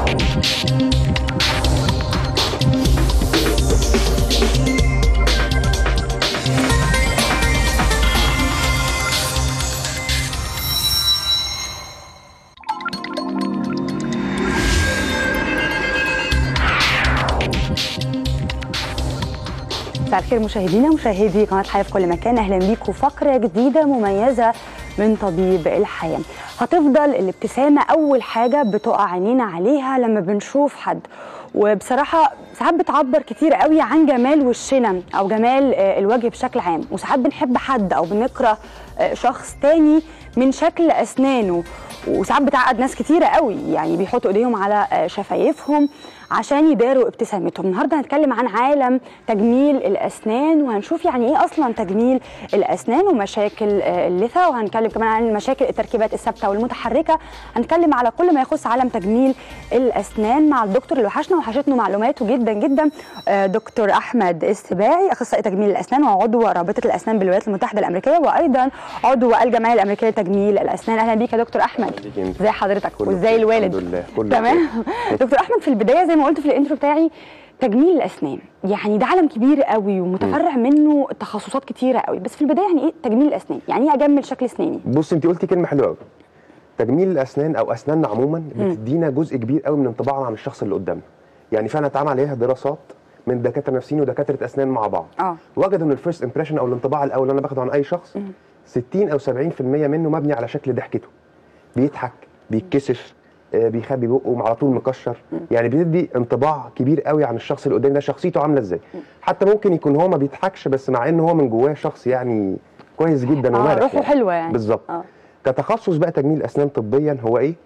مساء الخير مشاهدينا مشاهدي قناه حياه في كل مكان اهلا بيكم فقره جديده مميزه من طبيب الحياه هتفضل الابتسامه اول حاجه بتقع عينينا عليها لما بنشوف حد وبصراحه ساعات بتعبر كتير قوي عن جمال وشنا او جمال آه، الوجه بشكل عام وساعات بنحب حد او بنكره آه، شخص تاني من شكل اسنانه وساعات بتعقد ناس كتيره قوي يعني بيحطوا ايديهم على آه، شفايفهم عشان يداروا ابتسامتهم النهارده هنتكلم عن عالم تجميل الاسنان وهنشوف يعني ايه اصلا تجميل الاسنان ومشاكل آه، اللثه وهنتكلم كمان عن مشاكل التركيبات الثابته والمتحركه هنتكلم على كل ما يخص عالم تجميل الاسنان مع الدكتور اللي وحشنا وحشتنا معلوماته جدا جدا آه، دكتور احمد السباعي اخصائي تجميل الاسنان وعضو رابطه الاسنان بالولايات المتحده الامريكيه وايضا عضو الجمعيه الامريكيه لتجميل الاسنان اهلا بيك يا دكتور احمد بيك انت. ازي حضرتك كله وازاي بخير، الوالد الحمد لله، كله تمام دكتور احمد في البدايه زي ما قلت في الانترو بتاعي تجميل الاسنان يعني ده عالم كبير قوي ومتفرع منه تخصصات كتيره قوي بس في البدايه يعني ايه تجميل الاسنان يعني ايه اجمل شكل اسناني بص انت قلتي كلمه حلوه قوي تجميل الاسنان او اسناننا عموما بتدينا جزء كبير قوي من انطباعنا عن الشخص اللي قدامنا يعني فعلا اتعمل عليها دراسات من دكاتره نفسيين ودكاتره اسنان مع بعض اه وجدوا ان الفيرست امبريشن او الانطباع الاول اللي انا باخده عن اي شخص 60 او 70% منه مبني على شكل ضحكته بيضحك بيتكسف آه، بيخبي بقه على طول مكشر يعني بيدي انطباع كبير قوي عن الشخص اللي قدامي ده شخصيته عامله ازاي حتى ممكن يكون هو ما بيضحكش بس مع ان هو من جواه شخص يعني كويس جدا اه ومرح روحه يعني. حلوه يعني بالظبط اه كتخصص بقى تجميل اسنان طبيا هو ايه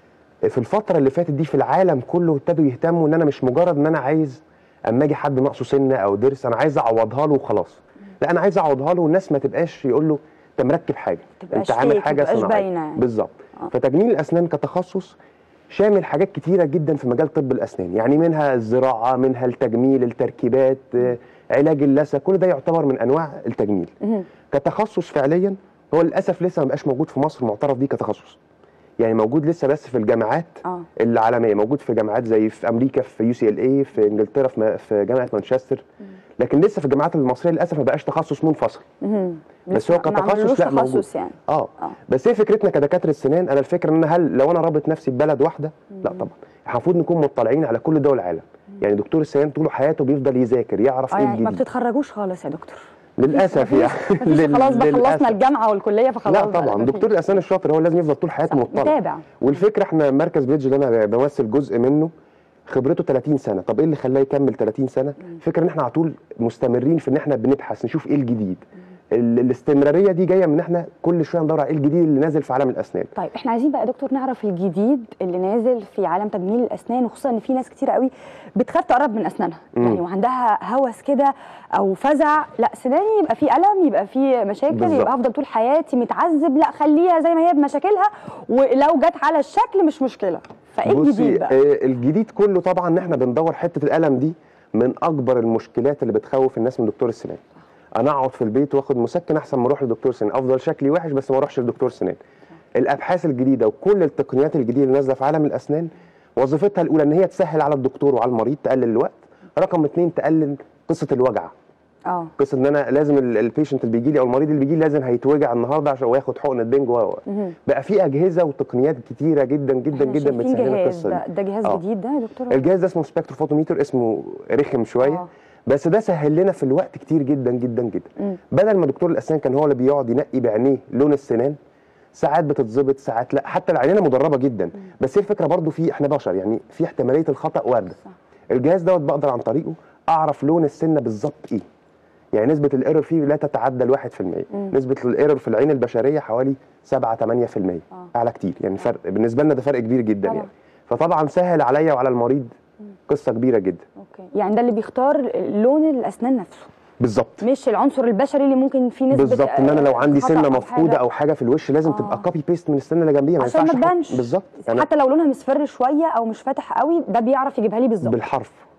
في الفتره اللي فاتت دي في العالم كله ابتدوا يهتموا ان انا مش مجرد ان انا عايز اما اجي حد ناقصه سنه او ضرس انا عايز اعوضها له وخلاص لا انا عايز اعوضها له والناس ما تبقاش يقول له انت مركب حاجه تبقاش انت عامل فيك، حاجه تبقاش صناعيه باينة يعني. بالظبط آه. فتجميل الاسنان كتخصص شامل حاجات كتيره جدا في مجال طب الاسنان يعني منها الزراعه منها التجميل التركيبات آه، علاج اللثه كل ده يعتبر من انواع التجميل مهم. كتخصص فعليا هو للاسف لسه ما بقاش موجود في مصر معترف بيه كتخصص يعني موجود لسه بس في الجامعات اه العالميه موجود في جامعات زي في امريكا في يو سي ال اي في انجلترا في, م- في جامعه مانشستر لكن لسه في الجامعات المصريه للاسف ما بقاش تخصص منفصل مهم. بس هو لسه ما كتخصص عملوش لا موجود. تخصص يعني اه اه بس هي فكرتنا كدكاتره سنان انا الفكره ان أنا هل لو انا رابط نفسي ببلد واحده لا طبعا احنا المفروض نكون مطلعين على كل دول العالم يعني دكتور السنان طول حياته بيفضل يذاكر يعرف اه ايه يعني ما الجديد بتتخرجوش خالص يا دكتور للاسف يعني مفيش لل- خلاص بقى للأسف. خلصنا الجامعه والكليه فخلاص لا بقى طبعا مفيش. دكتور الاسنان الشاطر هو لازم يفضل طول حياته صح، مطلع متابع والفكره احنا مركز بريدج اللي انا بمثل جزء منه خبرته 30 سنه طب ايه اللي خلاه يكمل 30 سنه فكره ان احنا على طول مستمرين في ان احنا بنبحث نشوف ايه الجديد ال- الاستمراريه دي جايه من ان احنا كل شويه ندور على ايه الجديد اللي نازل في عالم الاسنان طيب احنا عايزين بقى يا دكتور نعرف الجديد اللي نازل في عالم تجميل الاسنان وخصوصا ان في ناس كتير قوي بتخاف تقرب من اسنانها مم. يعني وعندها هوس كده او فزع لا سناني يبقى في الم يبقى في مشاكل بالظبط. يبقى افضل طول حياتي متعذب لا خليها زي ما هي بمشاكلها ولو جت على الشكل مش مشكله فايه الجديد بصي بقى آه، الجديد كله طبعا ان احنا بندور حته الالم دي من اكبر المشكلات اللي بتخوف الناس من دكتور السنان انا اقعد في البيت واخد مسكن احسن ما اروح لدكتور سنان افضل شكلي وحش بس ما اروحش لدكتور سنان الابحاث الجديده وكل التقنيات الجديده اللي نازله في عالم الاسنان وظيفتها الاولى ان هي تسهل على الدكتور وعلى المريض تقلل الوقت رقم اتنين تقلل قصه الوجع اه قصه ان انا لازم البيشنت اللي بيجي لي او المريض اللي بيجي لي لازم هيتوجع النهارده عشان وياخد حقن البنج و و. مهم. بقى في اجهزه وتقنيات كتيره جدا جدا احنا جدا شايفين بتسهل جهاز القصه ده, دي ده جهاز آه. جديد ده يا دكتور الجهاز ده اسمه سبكتروفوتوميتر اسمه رخم شويه آه. بس ده سهل لنا في الوقت كتير جدا جدا جدا مم. بدل ما دكتور الاسنان كان هو اللي بيقعد ينقي بعينيه لون السنان ساعات بتتظبط ساعات لا حتى العينه مدربه جدا بس هي الفكره برضو في احنا بشر يعني في احتماليه الخطا وارده صح. الجهاز دوت بقدر عن طريقه اعرف لون السنه بالظبط ايه يعني نسبه الايرور فيه لا تتعدى ال 1% نسبه الايرور في العين البشريه حوالي 7 8% آه. اعلى كتير يعني فرق بالنسبه لنا ده فرق كبير جدا طبعا. يعني فطبعا سهل عليا وعلى المريض قصه كبيره جدا اوكي يعني ده اللي بيختار لون الاسنان نفسه بالظبط مش العنصر البشري اللي ممكن فيه نسبه بالظبط ان انا لو عندي خطأ سنه أو مفقوده حاجة. او حاجه في الوش لازم آه. تبقى كوبي بيست من السنه اللي جنبيها ما عشان ما ينفعش أحط- تبانش بالظبط انا حتى لو لونها مصفر شويه او مش فاتح قوي ده بيعرف يجيبها لي بالظبط بالحرف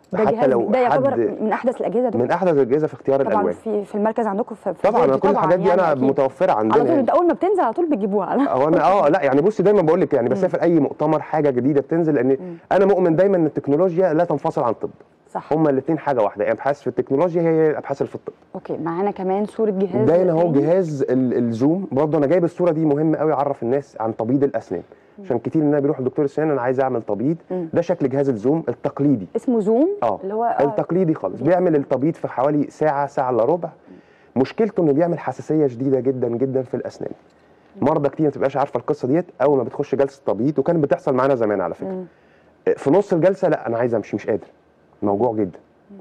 ده حتى جهاز لو ده يعتبر حد من احدث الاجهزه دكتور من احدث الاجهزه في اختيار طبعا الالوان في في المركز عندكم في في طبعا الزيت أنا كل الحاجات دي يعني انا أكيد. متوفره على عندنا طول يعني. انت اول ما بتنزل على طول بتجيبوها هو انا اه لا يعني بصي دايما بقول لك يعني بسافر اي مؤتمر حاجه جديده بتنزل لان انا مؤمن دايما ان التكنولوجيا لا تنفصل عن الطب صح هما الاثنين حاجه واحده يعني ابحاث في التكنولوجيا هي الابحاث اللي في الطب اوكي معانا كمان صوره جهاز ده هنا هو تاني. جهاز ال- الزوم برضه انا جايب الصوره دي مهم قوي اعرف الناس عن تبييض الاسنان عشان كتير مننا بيروح لدكتور السنان انا عايز اعمل تبييض مم. ده شكل جهاز الزوم التقليدي اسمه زوم اه اللي هو آه، التقليدي خالص بيعمل التبييض في حوالي ساعه ساعه الا ربع مشكلته انه بيعمل حساسيه شديده جدا جدا في الاسنان مرضى كتير ما تبقاش عارفه القصه ديت اول ما بتخش جلسه تبييض وكانت بتحصل معانا زمان على فكره مم. في نص الجلسه لا انا عايز امشي مش قادر موجوع جدا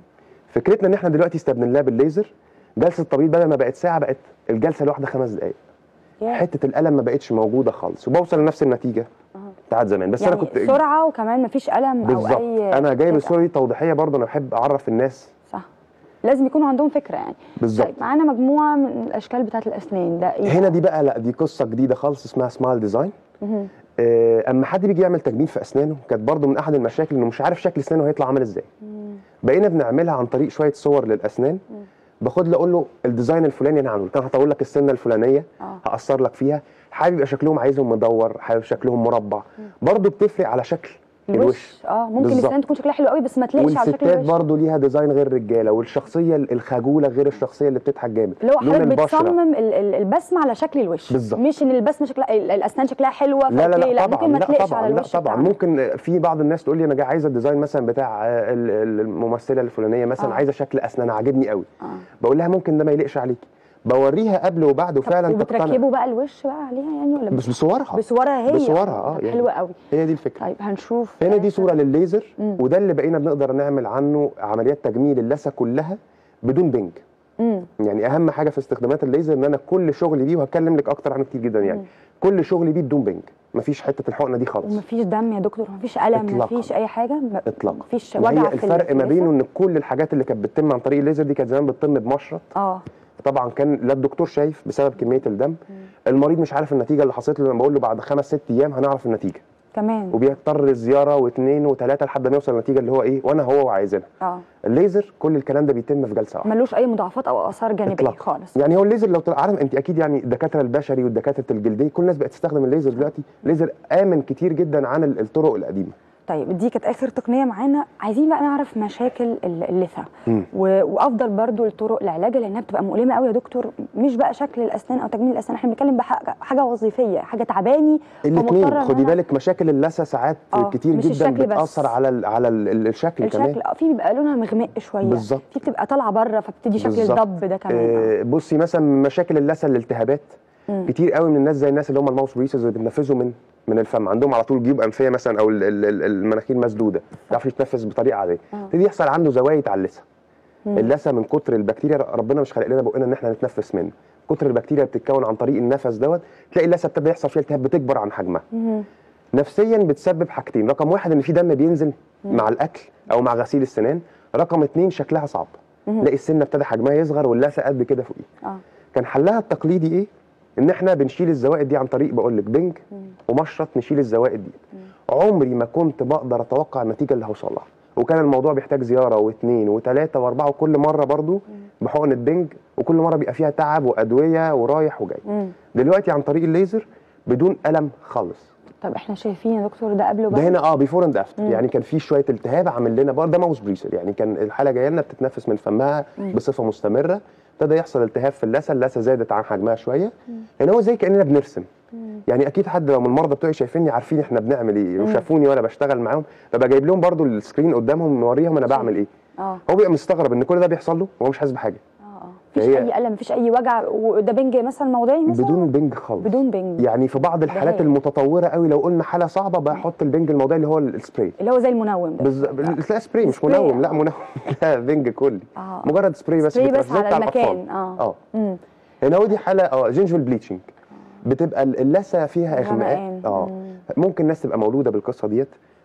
فكرتنا ان احنا دلوقتي استبدلناه بالليزر جلسه التبييض بدل ما بقت ساعه بقت الجلسه الواحده خمس دقائق ياه. حته الالم ما بقتش موجوده خالص وبوصل لنفس النتيجه بتاعت زمان بس يعني انا كنت سرعه وكمان مفيش الم او بالظبط اي انا جايب حاجة. الصوره دي توضيحيه برضه انا بحب اعرف الناس صح لازم يكونوا عندهم فكره يعني بالظبط طيب معانا مجموعه من الاشكال بتاعه الاسنان ده ايه هنا دي بقى لا دي قصه جديده خالص اسمها سمايل ديزاين مهم. آه، اما حد بيجي يعمل تجميل في اسنانه كانت برضه من احد المشاكل انه مش عارف شكل اسنانه هيطلع عامل ازاي مم. بقينا بنعملها عن طريق شويه صور للاسنان باخد له اقول له الديزاين الفلاني انا هعمله كان هطول لك السنه الفلانيه اه هقصر لك فيها حابب يبقى شكلهم عايزهم مدور حابب شكلهم مربع برضه بتفرق على شكل الوش الوش اه ممكن بالظبط. الاسنان تكون شكلها حلو قوي بس ما تلاقيش على شكل والستات الوش برضه ليها ديزاين غير الرجاله والشخصيه الخجوله غير الشخصيه اللي بتضحك جامد اللي هو لون حضرتك البشرة. بتصمم ال- ال- البسمه على شكل الوش بالظبط. مش ان البسمه شكلها ال- الاسنان شكلها حلوه لا لا فأوكي، لا طبعا ممكن ما لا تلاقيش طبعا على لا الوش طبعا بتاعنا. ممكن في بعض الناس تقول لي انا جاي عايزه الديزاين مثلا بتاع آه، ال- ال- الممثله الفلانيه مثلا آه. عايزه شكل اسنان عاجبني قوي اه بقول لها ممكن ده ما يليقش عليكي بوريها قبل وبعد طب وفعلا تقتنع وبتركبوا بقى الوش بقى عليها يعني ولا بس بصورها بصورها هي بصورها اه طب يعني حلوه قوي هي دي الفكره طيب هنشوف هنا دي صوره للليزر مم. وده اللي بقينا بنقدر نعمل عنه عمليات تجميل اللثه كلها بدون بنج امم يعني اهم حاجه في استخدامات الليزر ان انا كل شغلي بيه وهتكلم لك اكتر عنه كتير جدا يعني مم. كل شغلي بيه بدون بنج مفيش حته الحقنه دي خالص ومفيش دم يا دكتور مفيش الم إطلاقاً. مفيش اي حاجه م- اطلاقا مفيش ما وجع هي في الفرق ال- ما في بينه اللثة؟ ان كل الحاجات اللي كانت بتتم عن طريق الليزر دي كانت زمان بتتم بمشرط اه طبعا كان لا الدكتور شايف بسبب كميه الدم المريض مش عارف النتيجه اللي حصلت له لما بقول له بعد خمس ست ايام هنعرف النتيجه كمان وبيضطر زياره واثنين وثلاثه لحد ما يوصل للنتيجه اللي هو ايه وانا هو وعايزينها اه الليزر كل الكلام ده بيتم في جلسه واحده ملوش اي مضاعفات او اثار جانبيه إطلاقاً. خالص يعني هو الليزر لو طلع عارف انت اكيد يعني الدكاتره البشري والدكاتره الجلديه كل الناس بقت تستخدم الليزر دلوقتي ليزر امن كتير جدا عن ال- الطرق القديمه طيب دي كانت اخر تقنيه معانا عايزين بقى نعرف مشاكل ال- اللثه مم. و- وافضل برضو الطرق لعلاجها لانها بتبقى مؤلمه قوي يا دكتور مش بقى شكل الاسنان او تجميل الاسنان احنا بنتكلم بحاجه حاجه وظيفيه حاجه تعباني الاثنين فمضطرة إن خدي أنا- بالك مشاكل اللثه ساعات آه، كتير مش جدا الشكل بس. بتاثر على ال على ال الشكل, كمان الشكل اه في بيبقى لونها مغمق شويه بالظبط. في بتبقى طالعه بره فبتدي شكل بالظبط. الضب ده كمان آه. آه بصي مثلا من مشاكل اللثه الالتهابات مم. كتير قوي من الناس زي الناس اللي هم الماوس بريسز اللي بيتنفسوا من من الفم عندهم على طول جيوب انفيه مثلا او ال- ال- ال- المناخير مسدوده ما يعرفش يتنفس بطريقه عاديه آه. يبتدي يحصل عنده زوايد على اللثه مم. اللثه من كتر البكتيريا ربنا مش خلق لنا بقنا ان احنا نتنفس منه كتر البكتيريا اللي بتتكون عن طريق النفس دوت تلاقي اللثه ابتدى يحصل فيها التهاب بتكبر عن حجمها مم. نفسيا بتسبب حاجتين رقم واحد ان في دم بينزل مع الاكل او مع غسيل السنان رقم اتنين شكلها صعب مم. تلاقي السنه ابتدى حجمها يصغر واللثه قد كده فوقيه اه كان حلها التقليدي ايه ان احنا بنشيل الزوائد دي عن طريق بقول لك بنج ومشرط نشيل الزوائد دي عمري ما كنت بقدر اتوقع النتيجه اللي هوصل لها وكان الموضوع بيحتاج زياره واثنين وثلاثه واربعه وكل مره برضو بحقنه بنج وكل مره بيبقى فيها تعب وادويه ورايح وجاي مم. دلوقتي عن طريق الليزر بدون الم خالص طب احنا شايفين يا دكتور ده قبل ده وبعد هنا اه بيفور اند افتر مم. يعني كان في شويه التهاب عامل لنا برضه ده ماوس بريسر يعني كان الحاله جايه لنا بتتنفس من فمها بصفه مستمره ابتدى يحصل التهاب في اللثه اللثه زادت عن حجمها شويه هنا هو زي كاننا بنرسم يعني اكيد حد لو من المرضى بتوعي شايفيني عارفين احنا بنعمل ايه وشافوني وانا بشتغل معاهم ببقى جايب لهم برضه السكرين قدامهم موريهم انا بعمل ايه اه هو بيبقى مستغرب ان كل ده بيحصل له وهو مش حاسس بحاجه اه اه مفيش فهي- اي الم مفيش اي وجع وده بنج مثلا موضعي مثلا بدون بنج خالص بدون بنج يعني في بعض الحالات هايل. المتطوره قوي لو قلنا حاله صعبه بحط البنج الموضعي اللي هو السبراي اللي هو زي المنوم ده بز... تلاقي سبراي مش سبراي، منوم لا آه. منوم لا بنج كلي آه. مجرد سبراي بس سبراي بيترش بس زي على بتاع المكان الأطفال. اه اه امم هنا ودي حاله اه جينجفال بليتشنج بتبقى اللثه فيها اغماءات غمقان. اه مم. ممكن ناس تبقى مولوده بالقصه ديت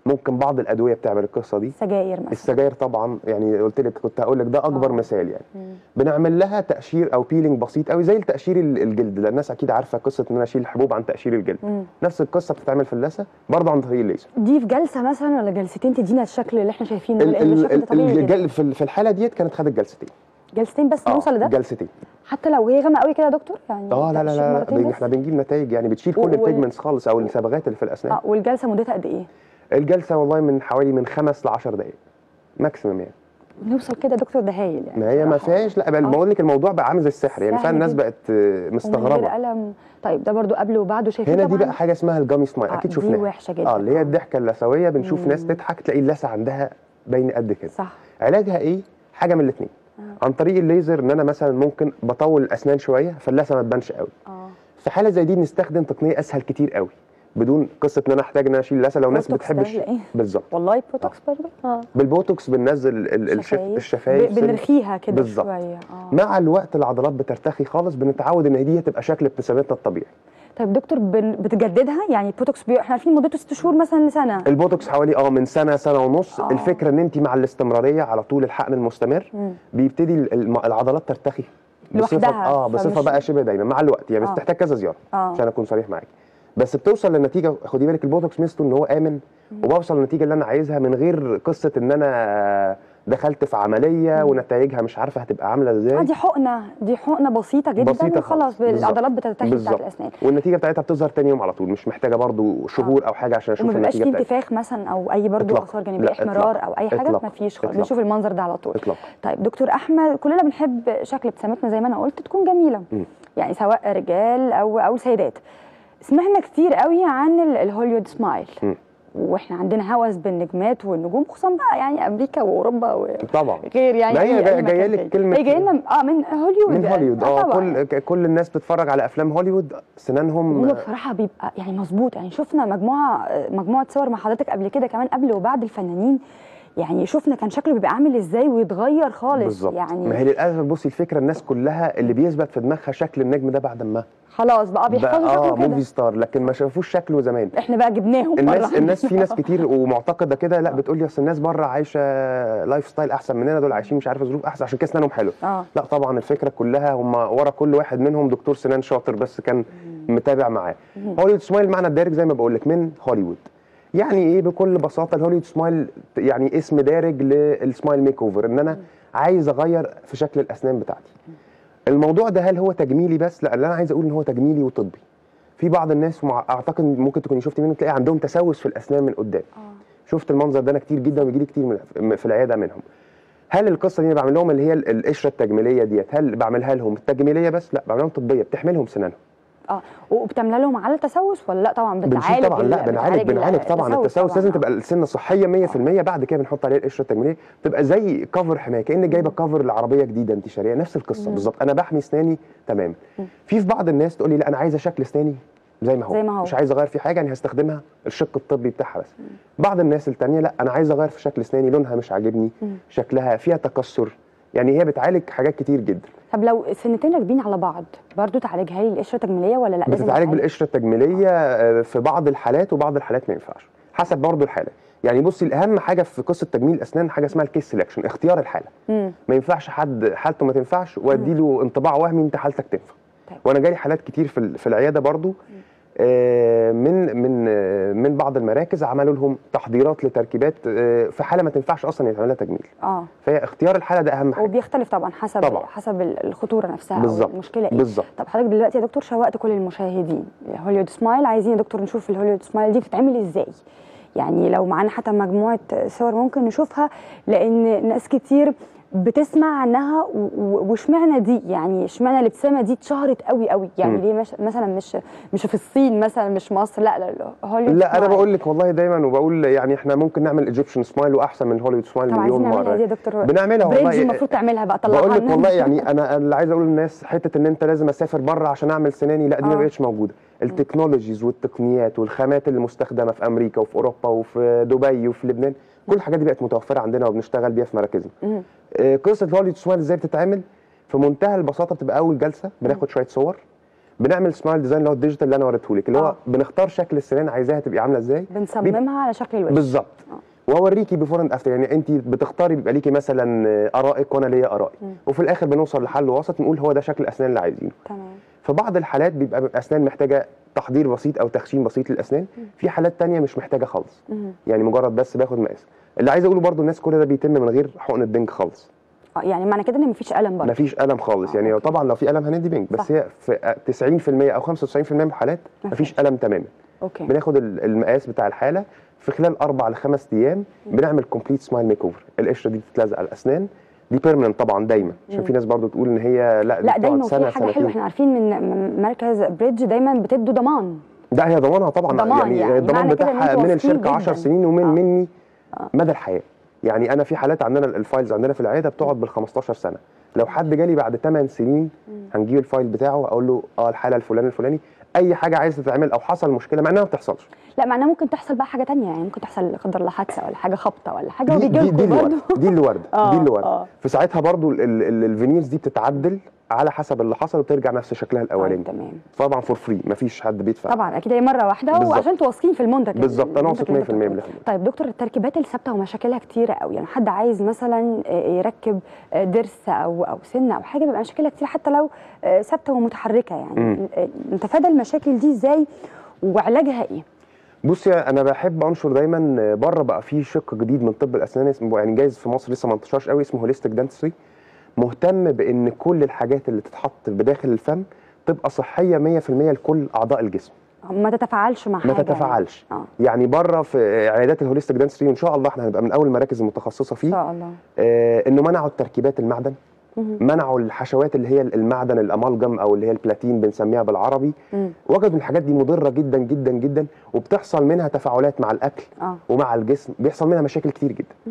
ممكن بعض الادويه بتعمل القصه دي سجاير مثلا السجاير طبعا يعني قلت لك كنت هقول لك ده اكبر آه. مثال يعني مم. بنعمل لها تقشير او بيلينج بسيط قوي زي تقشير ال- الجلد لان الناس اكيد عارفه قصه ان انا اشيل الحبوب عن تقشير الجلد مم. نفس القصه بتتعمل في اللثه برضه عن طريق الليزر دي في جلسه مثلا ولا جلستين تدينا الشكل اللي احنا شايفينه ال- لان ال- الشكل ده طبيعي ال- جدا. الجل- في ال- في الحاله ديت كانت خدت جلستين جلستين بس آه، نوصل لده جلستين حتى لو هي غامقه قوي كده يا دكتور يعني اه لا لا تقشير لا, لا مرتين بن- بس؟ احنا بنجيب نتائج يعني بتشيل كل وال- البيجمنتس خالص او الصبغات اللي في الاسنان اه والجلسه مدتها قد ايه؟ الجلسه والله من حوالي من خمس ل 10 دقائق ماكسيمم يعني نوصل كده يا دكتور ده هايل يعني ما هي ما بصراحة. فيهاش لا بقى آه. بقول لك الموضوع بقى عامل زي السحر يعني سهل فعلا الناس جدا. بقت آه، ومن مستغربه غير الم طيب ده برضو قبل وبعده شايفين هنا دي طبعاً بقى حاجه اسمها الجامي سمايل آه، اكيد دي شفناها وحشة جدا. اه اللي هي آه. الضحكه اللثويه بنشوف مم. ناس تضحك تلاقي اللثه عندها باين قد كده صح علاجها ايه حاجه من الاثنين آه. عن طريق الليزر ان انا مثلا ممكن بطول الاسنان شويه فاللثه ما تبانش قوي اه في حاله زي دي بنستخدم تقنيه اسهل كتير قوي بدون قصه ان انا احتاج ان انا اشيل اللثه لو ناس بوتوكس ده بتحبش ولا إيه؟ بالظبط والله بوتوكس برضه اه بالبوتوكس بننزل ال- الشف... شفايف. الشفايف ب- سن- بنرخيها كده بالظبط. شويه اه مع الوقت العضلات بترتخي خالص بنتعود ان دي تبقى شكل ابتسامتنا الطبيعي طيب دكتور بن... بتجددها يعني بوتوكس بي... احنا عارفين مدته ست شهور مثلا لسنه البوتوكس حوالي اه من سنه سنه ونص آه. الفكره ان انت مع الاستمراريه على طول الحقن المستمر مم. بيبتدي الم- العضلات ترتخي بصفه لوحدها، اه بصفه فمش- بقى شبه دايما مع الوقت يعني بس آه. تحتاج كذا زياره آه. عشان اكون صريح معاك بس بتوصل للنتيجه خدي بالك البوتوكس ميزته ان هو امن وبوصل للنتيجه اللي انا عايزها من غير قصه ان انا دخلت في عمليه ونتائجها مش عارفه هتبقى عامله اه ازاي دي حقنه دي حقنه بسيطه جدا بسيطة وخلاص خالص. بالظبط. العضلات بترتخي بتاعت بالظبط. الاسنان والنتيجه بتاعتها بتظهر تاني يوم على طول مش محتاجه برضو شهور او حاجه عشان اشوف وما بيبقاش النتيجه فيه بتاعتها انتفاخ مثلا او اي برضو إطلاقاً. اثار جانبيه لا، احمرار إطلاقاً. او اي حاجه إطلاقاً. ما فيش خالص إطلاقاً. بنشوف المنظر ده على طول اطلاقا طيب دكتور احمد كلنا بنحب شكل ابتسامتنا زي ما انا قلت تكون جميله مم. يعني سواء رجال او او سيدات سمعنا كتير قوي عن ال- الهوليوود سمايل مم. واحنا عندنا هوس بالنجمات والنجوم خصوصا بقى يعني امريكا واوروبا وغير طبعا يعني ما هي أي- جاية- أي جاية مكان لك تاني. كلمة- هي جايه لنا اه من هوليوود من هوليوود اه طبعاً. كل ك- كل الناس بتتفرج على افلام هوليوود سنانهم هو بصراحه بيبقى يعني مظبوط يعني شفنا مجموعه مجموعه صور مع حضرتك قبل كده كمان قبل وبعد الفنانين يعني شفنا كان شكله بيبقى عامل ازاي ويتغير خالص بالظبط يعني ما هي للاسف بصي الفكره الناس كلها اللي بيثبت في دماغها شكل النجم ده بعد ما خلاص بقى بقى بيحفظوا اه شكله موفي كده ستار لكن ما شافوش شكله زمان احنا بقى جبناهم الناس مرة. الناس في ناس كتير ومعتقده كده لا بتقول لي اصل الناس بره عايشه لايف ستايل احسن مننا دول عايشين مش عارفه ظروف احسن عشان كده اسنانهم حلوه اه لا طبعا الفكره كلها هم ورا كل واحد منهم دكتور سنان شاطر بس كان متابع معاه هوليوود سمايل معنى الدارج زي ما بقول لك من هوليوود يعني ايه بكل بساطه الهوليوود سمايل يعني اسم دارج للسمايل ميك اوفر ان انا عايز اغير في شكل الاسنان بتاعتي الموضوع ده هل هو تجميلي بس لا اللي انا عايز اقول ان هو تجميلي وطبي في بعض الناس ومع- اعتقد ممكن تكوني شفتي منهم تلاقي عندهم تسوس في الاسنان من قدام شفت المنظر ده انا كتير جدا وبيجي لي كتير من في العياده منهم هل القصه دي انا بعمل لهم اللي هي ال- القشره التجميليه ديت هل بعملها لهم التجميليه بس لا بعملها لهم طبيه بتحملهم سنانهم اه وبتملى لهم على التسوس ولا لا طبعا بنشوف بتعالج طبعا لا ال- بنعالج بتعالج بنعالج طبعا التسوس لازم آه. تبقى السنه صحيه 100% بعد كده بنحط عليها القشره التجميليه تبقى زي كفر حمايه كانك جايبه كفر العربيه جديده انت شاريه نفس القصه بالظبط انا بحمي اسناني تمام في في بعض الناس تقول لي لا انا عايزه شكل اسناني زي ما هو زي ما هو. مش عايز اغير فيه حاجه يعني هستخدمها الشق الطبي بتاعها بس بعض الناس التانية لا انا عايز اغير في شكل اسناني لونها مش عاجبني شكلها فيها تكسر يعني هي بتعالج حاجات كتير جدا طب لو سنتين راكبين على بعض برضو تعالجها لي القشره التجميليه ولا لا لازم بتتعالج أعالج؟ بالقشره التجميليه آه، في بعض الحالات وبعض الحالات ما ينفعش حسب برضه الحاله يعني بصي الاهم حاجه في قصه تجميل الاسنان حاجه اسمها الكيس سelection اختيار الحاله مم. ما ينفعش حد حالته ما تنفعش وادي له انطباع وهمي انت حالتك تنفع طيب. وانا جالي حالات كتير في ال- في العياده برضو آه، من من آه، من بعض المراكز عملوا لهم تحضيرات لتركيبات آه، في حاله ما تنفعش اصلا يتعمل لها تجميل اه فهي اختيار الحاله ده اهم حاجه وبيختلف طبعا حسب طبعاً. حسب الخطوره نفسها بالظبط. او المشكله ايه بالظبط طب حضرتك دلوقتي يا دكتور شوقت كل المشاهدين هوليوود سمايل عايزين يا دكتور نشوف الهوليوود سمايل دي بتتعمل ازاي يعني لو معانا حتى مجموعه صور ممكن نشوفها لان ناس كتير بتسمع عنها و- و- واشمعنى دي يعني اشمعنى الابتسامه دي اتشهرت قوي قوي يعني مم. ليه مش مثلا مش مش في الصين مثلا مش مصر لا لا, لا هوليوود لا انا سمايل. بقول لك والله دايما وبقول يعني احنا ممكن نعمل ايجيبشن سمايل واحسن من هوليوود سمايل طب مليون عايزين نعملها دي مره يا دكتور بنعملها بريدج والله المفروض تعملها بقى طلعها بقول لك لنا. والله يعني انا أنا اللي عايز اقول للناس حته ان انت لازم اسافر بره عشان اعمل سناني لا دي ما آه. بقتش موجوده التكنولوجيز والتقنيات والخامات اللي مستخدمه في امريكا وفي اوروبا وفي دبي وفي لبنان كل الحاجات دي بقت متوفره عندنا وبنشتغل بيها في مراكزنا مم. آه، قصه هوليوود سمايل ازاي بتتعمل في منتهى البساطه بتبقى اول جلسه بناخد شويه صور بنعمل سمايل ديزاين اللي هو الديجيتال اللي انا وريته لك اللي هو آه. بنختار شكل السنان عايزاها تبقى عامله ازاي بنصممها على شكل الوش بالظبط واوريكي بيفور اند افتر يعني انت بتختاري بيبقى ليكي مثلا ارائك وانا ليا ارائي وفي الاخر بنوصل لحل وسط نقول هو ده شكل الاسنان اللي عايزينه تمام في بعض الحالات بيبقى اسنان محتاجه تحضير بسيط او تخشين بسيط للاسنان في حالات تانية مش محتاجه خالص مم. يعني مجرد بس باخد مقاس اللي عايز اقوله برضو الناس كل ده بيتم من غير حقن البنج خالص اه يعني معنى كده ان مفيش الم برضه مفيش الم خالص يعني أوكي. طبعا لو في الم هندي بنج بس صح. هي في 90% او 95% من الحالات مفيش الم تماما اوكي بناخد ال- المقاس بتاع الحاله في خلال اربع لخمس ايام بنعمل كومبليت سمايل ميك اوفر القشره دي بتتلزق على الاسنان دي بيرمننت طبعا دايما عشان في ناس برضو تقول ان هي لا دي لا بتقعد دايما سنه وفي حاجه حلوه سنتين احنا عارفين من من مركز بريدج دايما بتدوا ضمان لا هي ضمانها طبعا ضمان يعني, يعني، الضمان معنى كده إن بتاعها انتوا من واثقين الشركه 10 جداً. سنين ومن آه. مني مدى الحياه يعني انا في حالات عندنا الفايلز عندنا في العياده بتقعد بال 15 سنه لو حد جالي بعد 8 سنين هنجيب الفايل بتاعه اقول له اه الحاله الفلاني الفلاني اي حاجه عايز تتعمل او حصل مشكله مع انها ما بتحصلش لا معناها ممكن تحصل بقى حاجه تانية يعني ممكن تحصل لا قدر الله حادثه ولا حاجه خبطه ولا حاجه دي وبيجي دي, دي لكم اللي برضه وارده دي اللي وارده آه، دي اللي وارده آه. في ساعتها برضو ال- ال- الفينيرز دي بتتعدل على حسب اللي حصل وبترجع نفس شكلها الاولاني طيب، تمام طبعا فور فري مفيش حد بيدفع طبعا اكيد هي مره واحده بالظبط. وعشان انتوا واثقين في المنتج بالظبط، أنا المنتج واثق اللي 100% انتوا من بتقولوه. اللي طيب دكتور التركيبات الثابته ومشاكلها كتيره قوي يعني حد عايز مثلا آه، يركب آه، ضرس او او سن او حاجه بيبقى مشاكلها كتير حتى لو آه، ثابته ومتحركه يعني مم. آه، نتفادى المشاكل دي ازاي وعلاجها ايه؟ بصي انا بحب انشر دايما بره بقى في شق جديد من طب الاسنان اسمه يعني جايز في مصر لسه ما انتشرش قوي اسمه هوليستيك دانتسري مهتم بان كل الحاجات اللي تتحط بداخل الفم تبقى صحيه 100% لكل اعضاء الجسم ما تتفاعلش مع ما حاجه تتفاعلش يعني. اه يعني بره في عيادات الهوليستيك دانتسري وان شاء الله احنا هنبقى من اول المراكز المتخصصه ان فيه شاء الله آه انه منعوا التركيبات المعدن مهم. منعوا الحشوات اللي هي المعدن الامالجم او اللي هي البلاتين بنسميها بالعربي مم. وجدوا إن الحاجات دي مضره جدا جدا جدا وبتحصل منها تفاعلات مع الاكل اه ومع الجسم بيحصل منها مشاكل كتير جدا مم.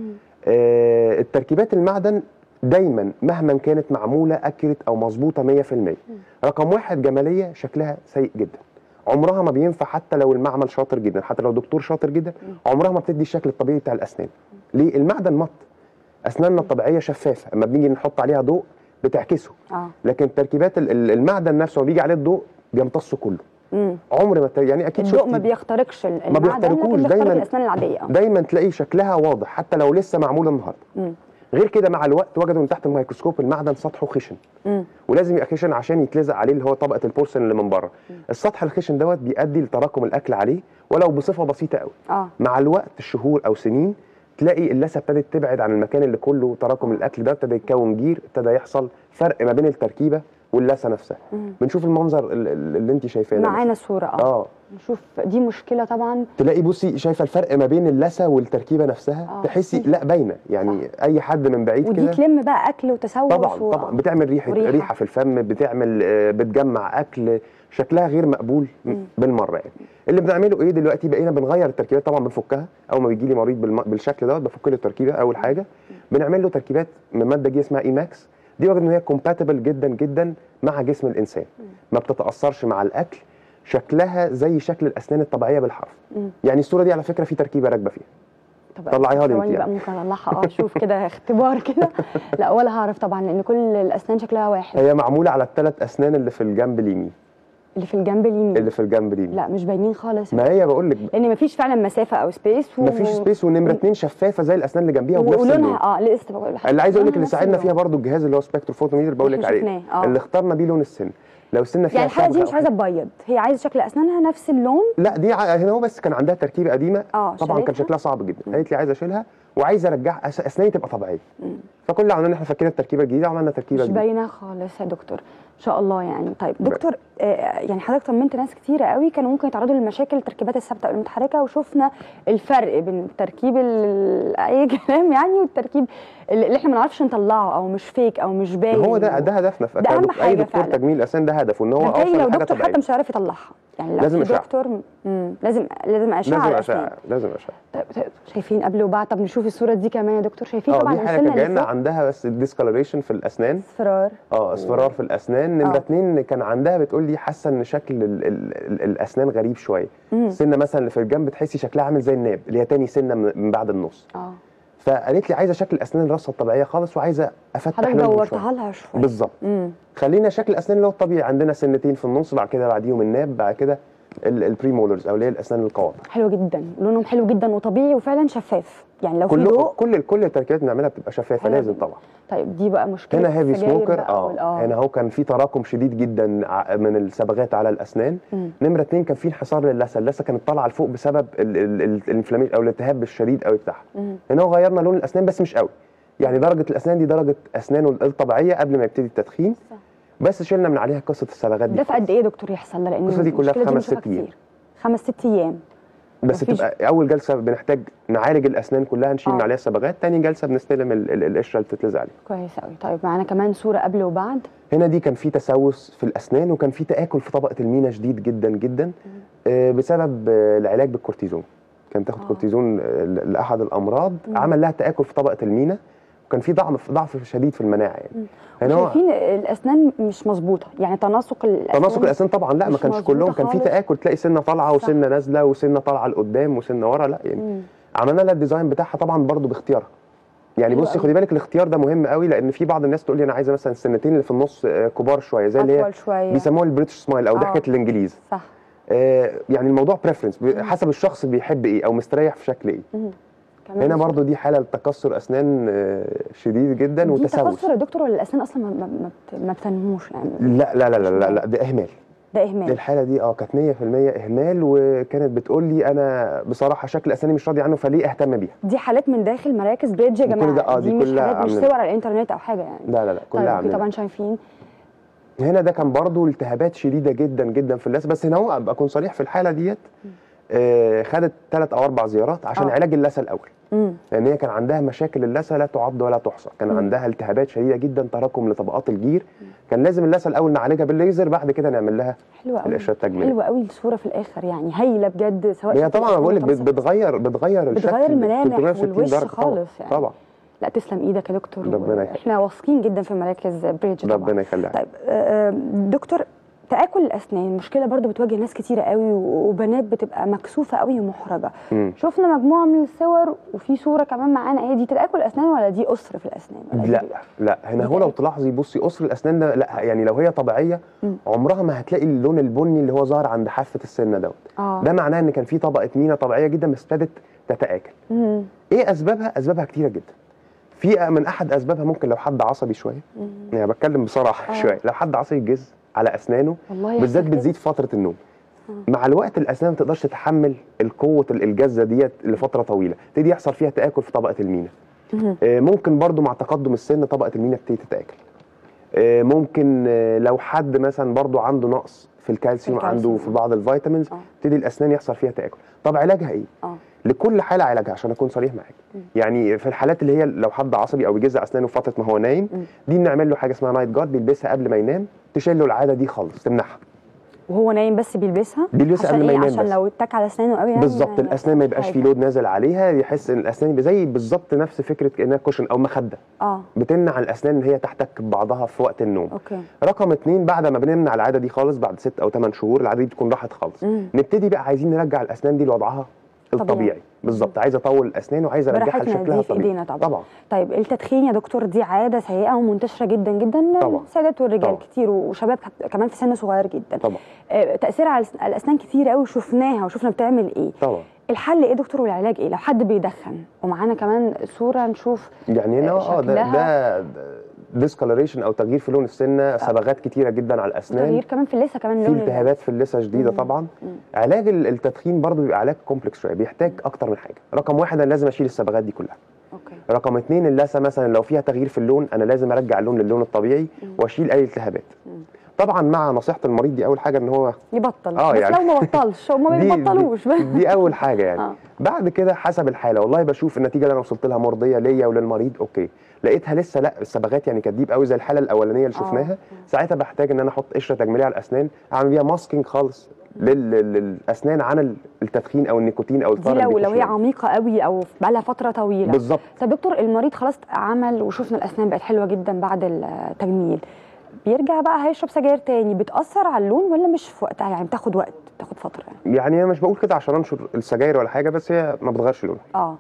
آه التركيبات المعدن دايما مهما كانت معموله اكيرت او مظبوطه 100% رقم واحد جماليه شكلها سيء جدا عمرها ما بينفع حتى لو المعمل شاطر جدا حتى لو دكتور شاطر جدا عمرها ما بتدي الشكل الطبيعي بتاع الاسنان ليه المعدن مط اسناننا الطبيعيه شفافه اما بنيجي نحط عليها ضوء بتعكسه اه لكن تركيبات ال- ال- المعدن نفسه لما بيجي عليه الضوء بيمتصه كله مم. عمر ما ت- يعني اكيد الضوء ما شفتي بيخترقش ال- ما المعدن بيخترقوش، لكن بيخترق دايماً- الاسنان العاديه اه دايما تلاقي شكلها واضح حتى لو لسه معموله النهارده مم. غير كده مع الوقت وجدوا ان تحت الميكروسكوب المعدن سطحه خشن مم. ولازم يبقى خشن عشان يتلزق عليه اللي هو طبقه البورسلين اللي من بره السطح الخشن دوت بيؤدي لتراكم الاكل عليه ولو بصفه بسيطه قوي اه مع الوقت الشهور او سنين تلاقي اللثه ابتدت تبعد عن المكان اللي كله تراكم الاكل ده ابتدى يتكون جير ابتدى يحصل فرق ما بين التركيبه واللثه نفسها مم. بنشوف المنظر ال- ال- اللي انت شايفاه ده معانا صوره اه اه نشوف دي مشكله طبعا تلاقي بصي شايفه الفرق ما بين اللثه والتركيبه نفسها آه. تحسي لا باينه يعني اي حد من بعيد ودي كده تلم بقى اكل وتسوس طبعا و... طبعا بتعمل ريحه وريحة. ريحه, ريحة في الفم بتعمل آه، بتجمع اكل شكلها غير مقبول بالمره يعني اللي بنعمله ايه دلوقتي بقينا بنغير التركيبات طبعا بنفكها اول ما بيجي لي مريض بالم... بالشكل دوت بفك له التركيبه اول حاجه بنعمل له تركيبات من ماده جي اسمها اي ماكس دي وجد ان هي كومباتبل جدا جدا مع جسم الانسان ما بتتاثرش مع الاكل شكلها زي شكل الاسنان الطبيعيه بالحرف مم. يعني الصوره دي على فكره في تركيبه راكبه فيها طب طلعيها لي انت ثواني بقى يعني. ممكن اطلعها اه شوف كده اختبار كده لا ولا هعرف طبعا لان كل الاسنان شكلها واحد هي معموله على الثلاث اسنان اللي في الجنب اليمين اللي في الجنب اليمين اللي في الجنب اليمين لا مش باينين خالص ما هي بقول لك لان مفيش فعلا مسافه او سبيس و... مفيش سبيس ونمره اتنين شفافه زي الاسنان اللي جنبيها وبنفس اللون ولونها اه لسه بقول لحضرتك اللي عايز اقول لك لونها اللي نفس ساعدنا اللون. فيها برضو الجهاز اللي هو سبكتروفوتوميتر بقول لك احنا عليه شفناه، آه. اللي اخترنا بيه لون السن لو السنه فيها يعني الحاله دي صبغة مش أو عايزه حاجة. تبيض هي عايزه شكل اسنانها نفس اللون لا دي ع- هنا هو بس كان عندها تركيبه قديمه آه، طبعا كان شالتها؟ شكلها صعب جدا قالت لي عايزه اشيلها وعايزه ارجع أس- اسناني تبقى طبيعيه فكل اللي عملناه ان احنا فكينا التركيبه الجديده وعملنا تركيبه مش جديده باينه خالص يا دكتور ان شاء الله يعني طيب دكتور آه يعني حضرتك طمنت ناس كتيره قوي كانوا ممكن يتعرضوا للمشاكل التركيبات الثابته او المتحركه وشفنا الفرق بين التركيب ال- اي كلام يعني والتركيب اللي احنا ما نعرفش نطلعه او مش فيك او مش باين هو ده ده هدفنا في ده أهم كدك- اي حاجة دكتور فعلا. تجميل اسنان ده هدفه ان هو ده بتهيألي اوصل لو لحاجه دكتور طبيعيه حتى مش هيعرف يطلعها يعني لو لازم في أشعة. دكتور مم. لازم لازم اشعه لازم على اشعه الأسنان. لازم اشعه طيب طيب، شايفين قبل وبعد طب نشوف الصوره دي كمان يا دكتور شايفين اه طبعا دي حاجه السنه كان جايه اللي لنا فوق عندها بس الديسكولوريشن في الاسنان اصفرار اه اصفرار في الاسنان نمره آه. اتنين كان عندها بتقول لي حاسه ان شكل ال ال ال الاسنان غريب شويه مم. سنه مثلا اللي في الجنب تحسي شكلها عامل زي الناب اللي هي تاني سنه من من بعد النص اه فقالت لي عايزه شكل اسنان الراسه الطبيعيه خالص وعايزه افتح حضرتك لونهم دورتها شوية. لها شويه بالظبط امم خلينا شكل الاسنان اللي هو الطبيعي عندنا سنتين في النص بعد كده بعديهم الناب بعد كده البريمولرز او اللي هي الاسنان القواطع حلو جدا لونهم حلو جدا وطبيعي وفعلا شفاف يعني لو في كل ضوء كل كل التركيبات اللي بنعملها بتبقى شفافه حلو لازم جدا. طبعا طيب دي بقى مشكله هنا هيفي السجاير سموكر بقى اه وال- اه هنا هو كان في تراكم شديد جدا ع- من الصبغات على الاسنان مم. نمره اتنين كان في انحسار للثه اللثه كانت طالعه لفوق بسبب ال- ال- ال- الانفلاميشن او الالتهاب الشديد قوي بتاعها مم. هنا هو غيرنا لون الاسنان بس مش قوي يعني درجه الاسنان دي درجه اسنانه الطبيعيه قبل ما يبتدي التدخين صح. بس شلنا من عليها قصه الصبغات دي ده في قد ايه يا دكتور يحصل ده لان القصة دي كلها في المشكلة خمس بنشوفها ست أيام. كتير. خمس ست ايام بس مفيش- تبقى اول جلسه بنحتاج نعالج الاسنان كلها نشيل آه. من عليها الصبغات تاني جلسه بنستلم ال- ال- القشره اللي بتتلزق عليها كويس قوي طيب معانا كمان صوره قبل وبعد هنا دي كان في تسوس في الاسنان وكان في تاكل في طبقه المينا شديد جدا جدا آه، بسبب آه، العلاج بالكورتيزون كان تاخد آه. كورتيزون آه، ل- لاحد الامراض مم. عمل لها تاكل في طبقه المينا وكان في ضعف ضعف شديد في المناعه يعني هنا هو شايفين الاسنان مش مظبوطه يعني تناسق الاسنان تناسق الاسنان طبعا لا ما مش كانش مظبوطة كلهم كان في خالص. تاكل تلاقي سنه طالعه وسنه نازله وسنه طالعه لقدام وسنه ورا لا يعني مم. عملنا لها الديزاين بتاعها طبعا برضو باختيارها يعني حلو بصي قوي. خدي بالك الاختيار ده مهم قوي لان في بعض الناس تقول لي انا عايزه مثلا السنتين اللي في النص آه، كبار شويه زي اللي هي اطول شويه بيسموها البريتش سمايل او آه. ضحكه الانجليز صح آه، يعني الموضوع بريفرنس حسب الشخص بيحب ايه او مستريح في شكل ايه مم. كمان هنا صورة. برضو دي حاله لتكسر اسنان آه، شديد جدا دي وتسوس تكسر يا دكتور ولا الاسنان اصلا ما, ما, ما, بت- ما بتنموش يعني لا لا لا لا لا, لا ده اهمال ده اهمال الحاله دي اه كانت 100% اهمال وكانت بتقول لي انا بصراحه شكل اسناني مش راضي عنه فليه اهتم بيها دي حالات من داخل مراكز بريدج يا كل جماعه ده- آه، دي مش كلها حالات مش عاملة. صور على الانترنت او حاجه يعني لا لا لا كلها طيب عاملة طبعا شايفين هنا ده كان برضو التهابات شديده جدا جدا في اللثه بس هنا هو ابقى اكون صريح في الحاله ديت آه خدت ثلاث او اربع زيارات عشان آه. علاج اللثه الاول امم لان هي كان عندها مشاكل اللثه لا تعد ولا تحصى كان مم. عندها التهابات شديده جدا تراكم لطبقات الجير كان لازم اللثه الاول نعالجها بالليزر بعد كده نعمل لها حلوه قوي القشره التجميليه حلوه قوي الصوره في الاخر يعني هايله بجد سواء هي شكل طبعا الأسنان بقول لك والتناسق. بتغير بتغير الشكل بتغير الملامح 360 والوش درجة. طبعا خالص يعني. طبعا لا تسلم ايدك يا دكتور ربنا يخليك. احنا واثقين جدا في مراكز بريدج طبعا ربنا يخليها طيب آه، دكتور تاكل الاسنان مشكله برضو بتواجه ناس كتيره قوي وبنات بتبقى مكسوفه قوي ومحرجه مم. شفنا مجموعه من الصور وفي صوره كمان معانا هي دي تاكل اسنان ولا دي قصر في الاسنان ولا دي لا بيبقى؟ لا هنا هو لو تلاحظي بصي قصر الاسنان ده لا يعني لو هي طبيعيه مم. عمرها ما هتلاقي اللون البني اللي هو ظاهر عند حافه السنه دوت اه ده معناه ان كان في طبقه مينا طبيعيه جدا بس ابتدت تتاكل مم. ايه اسبابها اسبابها كتيره جدا في من احد اسبابها ممكن لو حد عصبي شويه مم. يعني بتكلم بصراحه آه. شويه لو حد عصبي جز على اسنانه والله يحصل بالذات كده. بتزيد في فتره النوم مع الوقت الاسنان ما تقدرش تتحمل القوه الجزه ديت لفتره طويله تبتدي يحصل فيها تاكل في طبقه المينا مم. آه، ممكن برضو مع تقدم السن طبقه المينا تبتدي تتاكل آه، ممكن آه، لو حد مثلا برضو عنده نقص في الكالسيوم الكالسيوم، عنده في آه. بعض الفيتامينز آه. تبتدي الاسنان يحصل فيها تاكل طب علاجها ايه اه لكل حاله علاجها عشان اكون صريح معاك يعني في الحالات اللي هي لو حد عصبي او بيجزع اسنانه في فتره ما هو نايم مم. دي بنعمل له حاجه اسمها نايت جارد بيلبسها قبل ما ينام تشيل له العاده دي خالص تمنعها وهو نايم بس بيلبسها بيلبسها عشان قبل ما ايه ينام عشان بس. لو اتك على اسنانه قوي يعني بالظبط ما الاسنان ما يبقاش حاجة. فيه لود نازل عليها يحس ان الاسنان يبقى زي بالظبط نفس فكره كانها كوشن او مخده اه بتمنع الاسنان ان هي تحتك ببعضها في وقت النوم اوكي رقم اتنين بعد ما بنمنع العاده دي خالص بعد ست او ثمان شهور العاده دي بتكون راحت خالص مم. نبتدي بقى عايزين نرجع الاسنان دي لوضعها طبيعي. الطبيعي بالظبط عايز اطول الاسنان وعايز ارجعها براحتنا لشكلها دي في الطبيعي ايدينا طبعا. طبعا طيب التدخين يا دكتور دي عاده سيئه ومنتشره جدا جدا طبعا. السيدات والرجال طبعا. كتير وشباب كت- كمان في سن صغير جدا طبعا آه، تاثيرها على الأس- على الاسنان كتير قوي وشفناها وشفنا بتعمل ايه طبعا الحل ايه دكتور والعلاج ايه لو حد بيدخن ومعانا كمان صوره نشوف يعني هنا اه ده شكلها- ده ديسكولوريشن او تغيير في لون السنه صبغات كتيره جدا على الاسنان تغيير كمان في اللثه كمان في لون ال- التهابات في اللثه شديده مم. طبعا مم. علاج ال- التدخين برضو بيبقى علاج كومبلكس شويه بيحتاج اكتر من حاجه رقم واحد انا لازم اشيل الصبغات دي كلها اوكي رقم اتنين اللثه مثلا لو فيها تغيير في اللون انا لازم ارجع اللون للون الطبيعي واشيل اي التهابات مم. طبعا مع نصيحه المريض دي اول حاجه ان هو يبطل آه بس يعني- لو ما بطلش هم ما دي- بيبطلوش دي, دي اول حاجه يعني آه. بعد كده حسب الحاله والله بشوف النتيجه اللي انا وصلت لها مرضيه ليا وللمريض اوكي لقيتها لسه لا الصبغات يعني كانت ديب قوي زي الحاله الاولانيه اللي آه. شفناها ساعتها بحتاج ان انا احط قشره تجميليه على الاسنان اعمل بيها ماسكينج خالص لل- لل- للاسنان عن ال- التدخين او النيكوتين او دي الفار لو اللي لو هي بيخش عميقه قوي او بقى لها فتره طويله بالظبط طب دكتور المريض خلاص عمل وشفنا الاسنان بقت حلوه جدا بعد التجميل بيرجع بقى هيشرب سجاير تاني بتاثر على اللون ولا مش في وقتها يعني بتاخد وقت بتاخد فتره يعني يعني انا مش بقول كده عشان انشر السجاير ولا حاجه بس هي ما بتغيرش لونها اه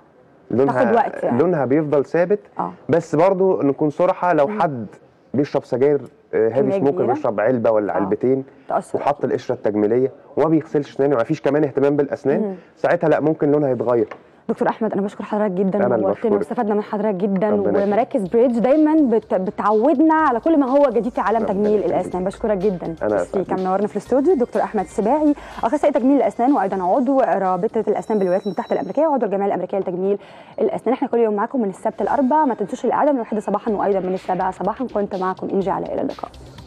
لونها تاخد وقت يعني. لونها بيفضل ثابت اه بس برضو نكون صراحه لو حد بيشرب سجاير هيفي كمية سموكر كبيرة؟ بيشرب علبه ولا آه. علبتين تاثر وحط القشره التجميليه وما بيغسلش اسنانه وما فيش كمان اهتمام بالاسنان ساعتها لا ممكن لونها يتغير دكتور احمد انا بشكر حضرتك جدا أنا اللي نورتنا بشكرك. واستفدنا من حضرتك جدا ربنا يخليك. ومراكز بريدج دايما بت... بتعودنا على كل ما هو جديد في عالم ربنا تجميل يخليك. الاسنان بشكرك جدا أنا ميرسي. أسعد. كان منورنا في الاستوديو دكتور احمد السباعي اخصائي تجميل الاسنان وايضا عضو رابطه الاسنان بالولايات المتحده الامريكيه وعضو الجمعيه الامريكيه لتجميل الاسنان احنا كل يوم معاكم من السبت الاربع ما تنسوش القعده من الواحده صباحا وايضا من السابعه صباحا كنت معكم انجي علاء الى اللقاء